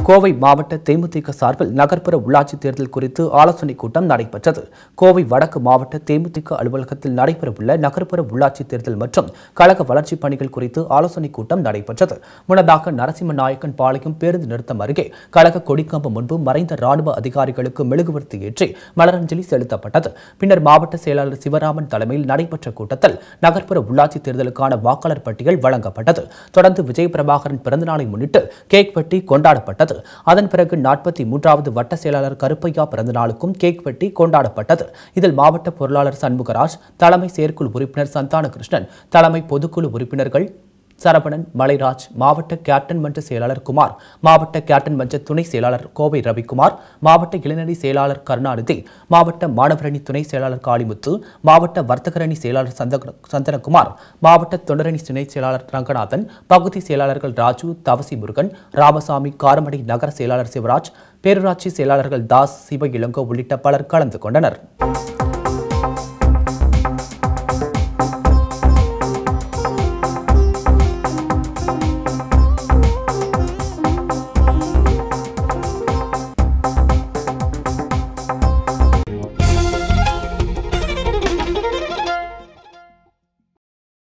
கோவை மாவட்ட தேமுதிக சார்பில் நகர்ப்புற உள்ளாட்சி தேர்தல் குறித்து ஆலோசனைக் கூட்டம் நடைபெற்றது கோவை வடக்கு மாவட்ட தேமுதிக அலுவலகத்தில் நடைபெறவுள்ள நகர்ப்புற உள்ளாட்சி தேர்தல் மற்றும் கழக வளர்ச்சிப் பணிகள் குறித்து ஆலோசனைக் கூட்டம் நடைபெற்றது முன்னதாக நரசிம்ம நாயக்கன் பாளையம் பேருந்து நிறுத்தம் அருகே கழக கொடிக்கம்பம் முன்பு மறைந்த ராணுவ அதிகாரிகளுக்கு மெழுகுவர்த்தி ஏற்றி மலரஞ்சலி செலுத்தப்பட்டது பின்னர் மாவட்ட செயலாளர் சிவராமன் தலைமையில் நடைபெற்ற கூட்டத்தில் நகர்ப்புற உள்ளாட்சி தேர்தலுக்கான வாக்காளர் பட்டியல் வழங்கப்பட்டது தொடர்ந்து விஜய் பிரபாகரன் பிறந்தநாளை முன்னிட்டு கேக் வெட்டி கொண்டாடப்பட்டது அதன் பிறகு நாற்பத்தி மூன்றாவது வட்ட செயலாளர் கருப்பையா பிறந்தநாளுக்கும் கேக் வெட்டி கொண்டாடப்பட்டது இதில் மாவட்ட பொருளாளர் சண்முகராஜ் தலைமை செயற்குழு உறுப்பினர் சந்தான கிருஷ்ணன் தலைமை பொதுக்குழு உறுப்பினர்கள் சரவணன் மலைராஜ் மாவட்ட கேப்டன் மன்ற செயலாளர் குமார் மாவட்ட கேப்டன் மன்ற துணை செயலாளர் கோவை ரவிக்குமார் மாவட்ட இளைஞரணி செயலாளர் கருணாநிதி மாவட்ட மாணவரணி துணை செயலாளர் காளிமுத்து மாவட்ட வர்த்தகரணி செயலாளர் சந்தக- சந்தனகுமார் மாவட்ட தொண்டரணி துணை செயலாளர் ரங்கநாதன் பகுதி செயலாளர்கள் ராஜு தவசி முருகன் ராமசாமி காரமடை நகர செயலாளர் சிவராஜ் பேரூராட்சி செயலாளர்கள் தாஸ் சிவ இளங்கோ உள்ளிட்ட பலர் கலந்து கொண்டனர்